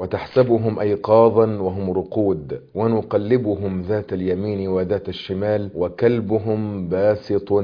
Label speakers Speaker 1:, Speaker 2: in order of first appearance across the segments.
Speaker 1: وتحسبهم أيقاظا وهم رقود ونقلبهم ذات اليمين وذات الشمال وكلبهم باسط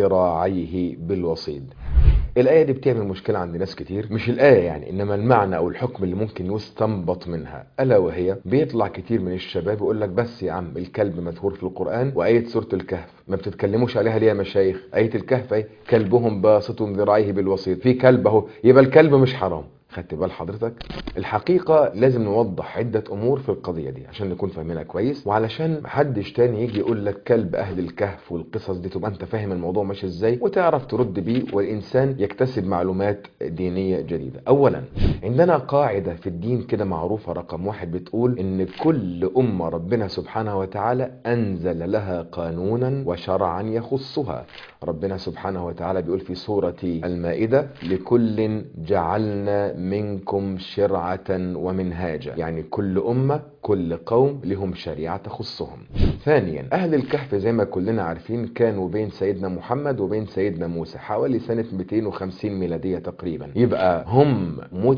Speaker 1: ذراعيه بالوصيد الآية دي بتعمل مشكلة عند ناس كتير مش الآية يعني إنما المعنى أو الحكم اللي ممكن يستنبط منها ألا وهي بيطلع كتير من الشباب يقول لك بس يا عم الكلب مذكور في القرآن وآية سورة الكهف ما بتتكلموش عليها ليه يا مشايخ آية الكهف أهي كلبهم باسط ذراعيه بالوسيط في كلب أهو يبقى الكلب مش حرام خدت بال حضرتك الحقيقة لازم نوضح عدة أمور في القضية دي عشان نكون فاهمينها كويس وعلشان محدش تاني يجي يقول لك كلب أهل الكهف والقصص دي تبقى أنت فاهم الموضوع ماشي إزاي وتعرف ترد بيه والإنسان يكتسب معلومات دينية جديدة أولا عندنا قاعدة في الدين كده معروفة رقم واحد بتقول إن كل أمة ربنا سبحانه وتعالى أنزل لها قانونا وشرعا يخصها ربنا سبحانه وتعالى بيقول في سورة المائدة لكل جعلنا منكم شرعة ومنهاجا يعني كل أمة كل قوم لهم شريعة تخصهم ثانيا أهل الكهف زي ما كلنا عارفين كانوا بين سيدنا محمد وبين سيدنا موسى حوالي سنة 250 ميلادية تقريبا يبقى هم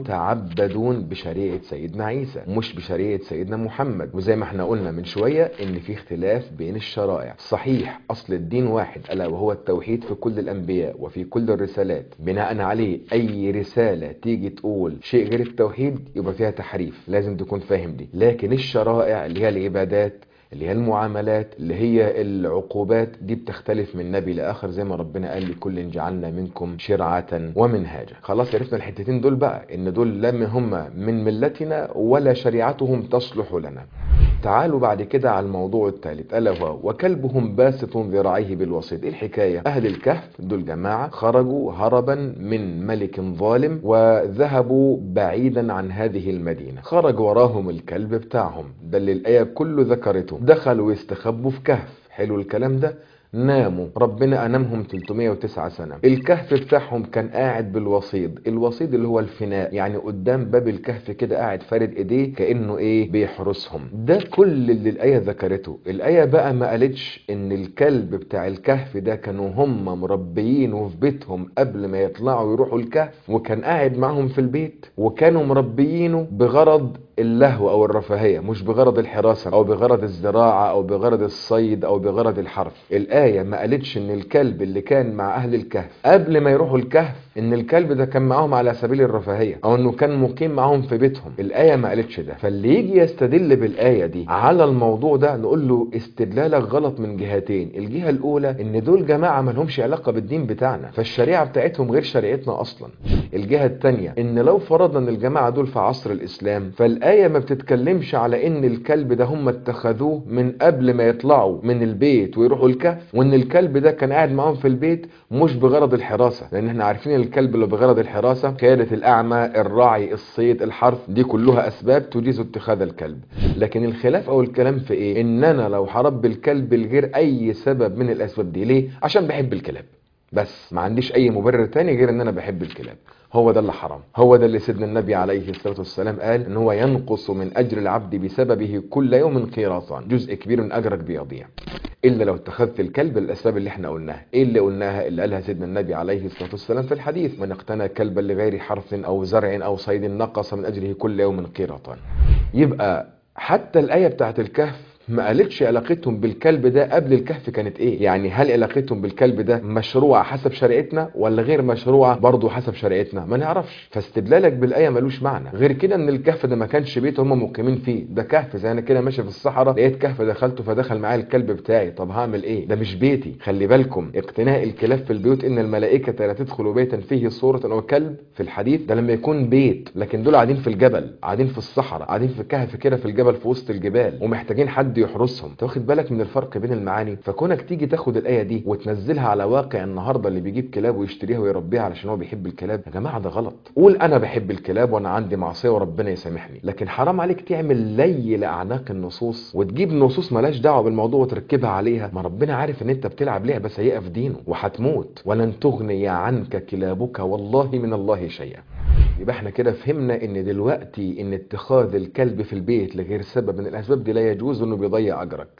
Speaker 1: متعبدون بشريعة سيدنا عيسى مش بشريعة سيدنا محمد وزي ما احنا قلنا من شوية ان في اختلاف بين الشرائع صحيح اصل الدين واحد الا وهو التوحيد في كل الانبياء وفي كل الرسالات بناء عليه اي رسالة تيجي تقول شيء غير التوحيد يبقى فيها تحريف لازم تكون فاهم دي لكن الشرائع اللي هي العبادات اللي هي المعاملات اللي هي العقوبات دي بتختلف من نبي لاخر زي ما ربنا قال لكل جعلنا منكم شرعة ومنهاجا خلاص عرفنا الحتتين دول بقى ان دول لا هم من ملتنا ولا شريعتهم تصلح لنا تعالوا بعد كده على الموضوع الثالث الا وهو وكلبهم باسط ذراعيه بالوسيط ايه الحكايه اهل الكهف دول جماعه خرجوا هربا من ملك ظالم وذهبوا بعيدا عن هذه المدينه خرج وراهم الكلب بتاعهم ده اللي الايه كله ذكرته دخلوا يستخبوا في كهف حلو الكلام ده ناموا ربنا انامهم 309 سنه الكهف بتاعهم كان قاعد بالوصيد الوصيد اللي هو الفناء يعني قدام باب الكهف كده قاعد فارد ايديه كانه ايه بيحرسهم ده كل اللي الايه ذكرته الايه بقى ما قالتش ان الكلب بتاع الكهف ده كانوا هم مربيينه في بيتهم قبل ما يطلعوا يروحوا الكهف وكان قاعد معهم في البيت وكانوا مربيينه بغرض اللهو او الرفاهيه مش بغرض الحراسه او بغرض الزراعه او بغرض الصيد او بغرض الحرف الايه ما قالتش ان الكلب اللي كان مع اهل الكهف قبل ما يروحوا الكهف ان الكلب ده كان معاهم على سبيل الرفاهيه او انه كان مقيم معاهم في بيتهم الايه ما قالتش ده فاللي يجي يستدل بالايه دي على الموضوع ده نقول له استدلالك غلط من جهتين الجهه الاولى ان دول جماعه ما لهمش علاقه بالدين بتاعنا فالشريعه بتاعتهم غير شريعتنا اصلا الجهه الثانيه ان لو فرضنا ان الجماعه دول في عصر الاسلام فالايه ما بتتكلمش على ان الكلب ده هم اتخذوه من قبل ما يطلعوا من البيت ويروحوا الكهف وان الكلب ده كان قاعد معاهم في البيت مش بغرض الحراسه لان احنا عارفين الكلب اللي بغرض الحراسه قياده الاعمى الراعي الصيد الحرث دي كلها اسباب تجيز اتخاذ الكلب لكن الخلاف او الكلام في ايه ان انا لو هربي الكلب لغير اي سبب من الاسباب دي ليه عشان بحب الكلاب بس ما عنديش اي مبرر تاني غير ان انا بحب الكلاب هو ده اللي حرام هو ده اللي سيدنا النبي عليه الصلاة والسلام قال ان هو ينقص من اجر العبد بسببه كل يوم قيراطان جزء كبير من اجرك بيضيع الا لو اتخذت الكلب للاسباب اللي احنا قلناها ايه اللي قلناها اللي قالها سيدنا النبي عليه الصلاة والسلام في الحديث من اقتنى كلبا لغير حرث او زرع او صيد نقص من اجره كل يوم قيراطان يبقى حتى الايه بتاعت الكهف ما قالتش علاقتهم بالكلب ده قبل الكهف كانت ايه يعني هل علاقتهم بالكلب ده مشروعة حسب شريعتنا ولا غير مشروعة برضه حسب شريعتنا ما نعرفش فاستدلالك بالايه ملوش معنى غير كده ان الكهف ده ما كانش بيت هم مقيمين فيه ده كهف زي انا كده ماشي في الصحراء لقيت كهف دخلته فدخل معايا الكلب بتاعي طب هعمل ايه ده مش بيتي خلي بالكم اقتناء الكلاب في البيوت ان الملائكه لا تدخل بيتا فيه صوره او كلب في الحديث ده لما يكون بيت لكن دول قاعدين في الجبل قاعدين في الصحراء قاعدين في كهف كده في الجبل في وسط الجبال ومحتاجين حد يحرسهم واخد بالك من الفرق بين المعاني فكونك تيجي تاخد الايه دي وتنزلها على واقع النهارده اللي بيجيب كلاب ويشتريها ويربيها علشان هو بيحب الكلاب يا جماعه ده غلط قول انا بحب الكلاب وانا عندي معصيه وربنا يسامحني لكن حرام عليك تعمل لي لاعناق النصوص وتجيب نصوص ملاش دعوه بالموضوع وتركبها عليها ما ربنا عارف ان انت بتلعب لعبه سيئه في دينه وهتموت ولن تغني عنك كلابك والله من الله شيئا يبقى احنا كده فهمنا ان دلوقتي ان اتخاذ الكلب في البيت لغير سبب من الاسباب دي لا يجوز انه بيضيع اجرك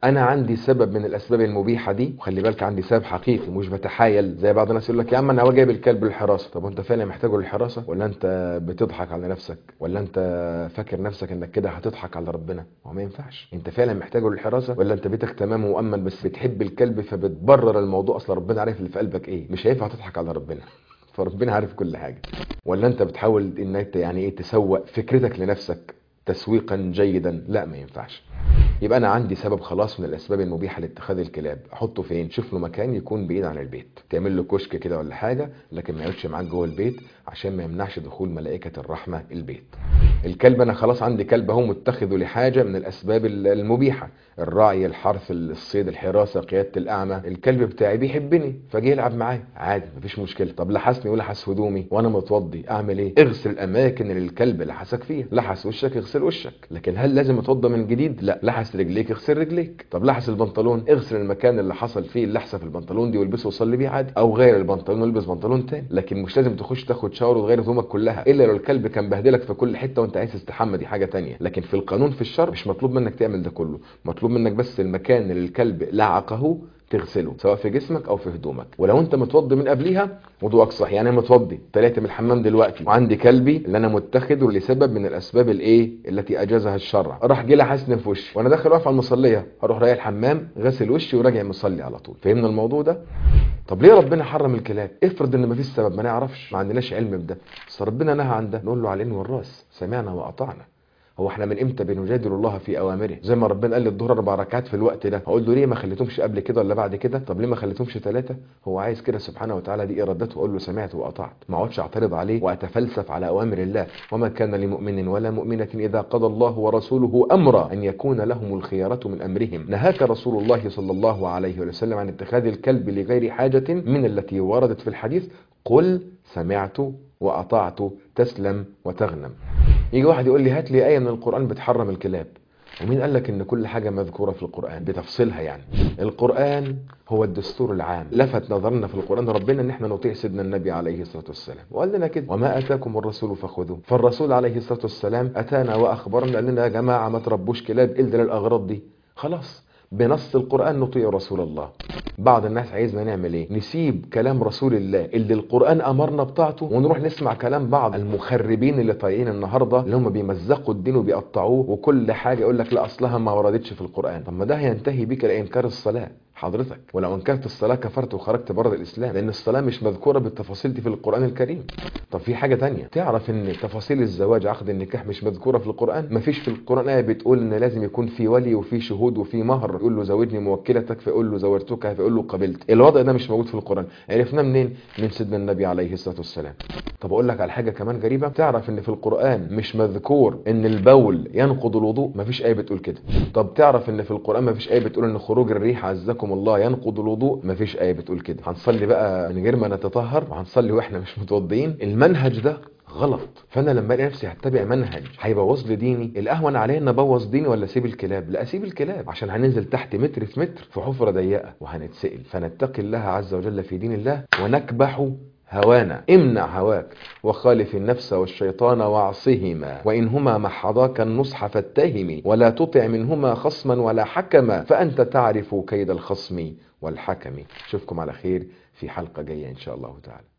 Speaker 1: انا عندي سبب من الاسباب المبيحه دي وخلي بالك عندي سبب حقيقي مش بتحايل زي بعض الناس يقول لك يا عم انا هو جايب الكلب للحراسه طب وانت فعلا محتاجه للحراسه ولا انت بتضحك على نفسك ولا انت فاكر نفسك انك كده هتضحك على ربنا هو ما ينفعش انت فعلا محتاجه للحراسه ولا انت بيتك تمام ومؤمن بس بتحب الكلب فبتبرر الموضوع اصلا ربنا عارف اللي في قلبك ايه مش هينفع تضحك على ربنا فربنا عارف كل حاجه ولا انت بتحاول انك يعني ايه تسوق فكرتك لنفسك تسويقا جيدا لا ما ينفعش يبقى انا عندي سبب خلاص من الاسباب المبيحه لاتخاذ الكلاب احطه فين شوف له مكان يكون بعيد عن البيت تعمل له كشك كده ولا حاجه لكن ما يقعدش معاك جوه البيت عشان ما يمنعش دخول ملائكه الرحمه البيت الكلب انا خلاص عندي كلب اهو متخذه لحاجه من الاسباب المبيحه الرعي الحرث الصيد الحراسه قياده الاعمى الكلب بتاعي بيحبني فجي يلعب معايا عادي مفيش مشكله طب لحسني ولحس هدومي وانا متوضي اعمل ايه اغسل الاماكن اللي الكلب لحسك فيها لحس وشك اغسل وشك لكن هل لازم اتوضى من جديد لا لحس رجليك اغسل رجليك طب لحس البنطلون اغسل المكان اللي حصل فيه اللحسه في البنطلون دي والبسه وصلي بيه عادي او غير البنطلون والبس بنطلون تاني لكن مش لازم تخش تاخد شاور وتغير هدومك كلها الا لو الكلب كان بهدلك في كل حته وانت عايز تستحمى دي حاجه تانية لكن في القانون في الشرع مش مطلوب منك تعمل ده كله مطلوب منك بس المكان اللي الكلب لعقه تغسله سواء في جسمك او في هدومك ولو انت متوضي من قبليها وضوءك صح يعني انا متوضي طلعت من الحمام دلوقتي وعندي كلبي اللي انا متخذه لسبب من الاسباب الايه التي اجازها الشرع راح جه لحسني في وشي وانا داخل واقف على المصليه هروح رايح الحمام غسل وشي وراجع مصلي على طول فهمنا الموضوع ده طب ليه ربنا حرم الكلاب افرض ان مفيش سبب ما نعرفش ما عندناش علم بده بس ربنا نهى عن ده نقول له على العين والراس سمعنا واطعنا هو احنا من امتى بنجادل الله في اوامره زي ما ربنا قال لي الظهر اربع ركعات في الوقت ده هقول له ليه ما خليتهمش قبل كده ولا بعد كده طب ليه ما خليتهمش ثلاثه هو عايز كده سبحانه وتعالى دي ارادته اقول له سمعت واطعت ما اقعدش اعترض عليه واتفلسف على اوامر الله وما كان لمؤمن ولا مؤمنه اذا قضى الله ورسوله امرا ان يكون لهم الخياره من امرهم نهاك رسول الله صلى الله عليه وسلم عن اتخاذ الكلب لغير حاجه من التي وردت في الحديث قل سمعت واطعت تسلم وتغنم يجي واحد يقول لي هات لي ايه من القران بتحرم الكلاب ومين قال لك ان كل حاجه مذكوره في القران بتفصيلها يعني القران هو الدستور العام لفت نظرنا في القران ربنا ان احنا نطيع سيدنا النبي عليه الصلاه والسلام وقال لنا كده وما اتاكم الرسول فخذوه فالرسول عليه الصلاه والسلام اتانا واخبرنا قال لنا يا جماعه ما تربوش كلاب الا للاغراض دي خلاص بنص القرآن نطيع رسول الله بعض الناس عايزنا نعمل ايه نسيب كلام رسول الله اللي القرآن امرنا بتاعته ونروح نسمع كلام بعض المخربين اللي طايعين النهارده اللي هم بيمزقوا الدين وبيقطعوه وكل حاجه يقول لك لا اصلها ما وردتش في القرآن طب ما ده هينتهي بيك لانكار الصلاه حضرتك ولو انكرت الصلاه كفرت وخرجت بره الاسلام لان الصلاه مش مذكوره بالتفاصيل دي في القران الكريم طب في حاجه تانية تعرف ان تفاصيل الزواج عقد النكاح مش مذكوره في القران مفيش في القران ايه بتقول ان لازم يكون في ولي وفي شهود وفي مهر يقول له زوجني موكلتك فيقول له زوجتك فيقول له قبلت الوضع ده مش موجود في القران عرفناه منين من سيدنا النبي عليه الصلاه والسلام طب اقول لك على حاجه كمان غريبه تعرف ان في القران مش مذكور ان البول ينقض الوضوء مفيش ايه بتقول كده طب تعرف ان في القران مفيش ايه بتقول ان خروج الريح عزكم الله ينقض الوضوء مفيش ايه بتقول كده هنصلي بقى من غير ما نتطهر وهنصلي واحنا مش متوضيين المنهج ده غلط فانا لما الاقي نفسي هتبع منهج هيبوظ لي ديني الاهون عليا ان ابوظ ديني ولا اسيب الكلاب لا اسيب الكلاب عشان هننزل تحت متر في متر في حفره ضيقه وهنتسال فنتقي الله عز وجل في دين الله ونكبح هوانا امنع هواك وخالف النفس والشيطان واعصهما وإنهما محضاك النصح فاتهم ولا تطع منهما خصما ولا حكما فأنت تعرف كيد الخصم والحكم اشوفكم على خير في حلقة جاية إن شاء الله تعالى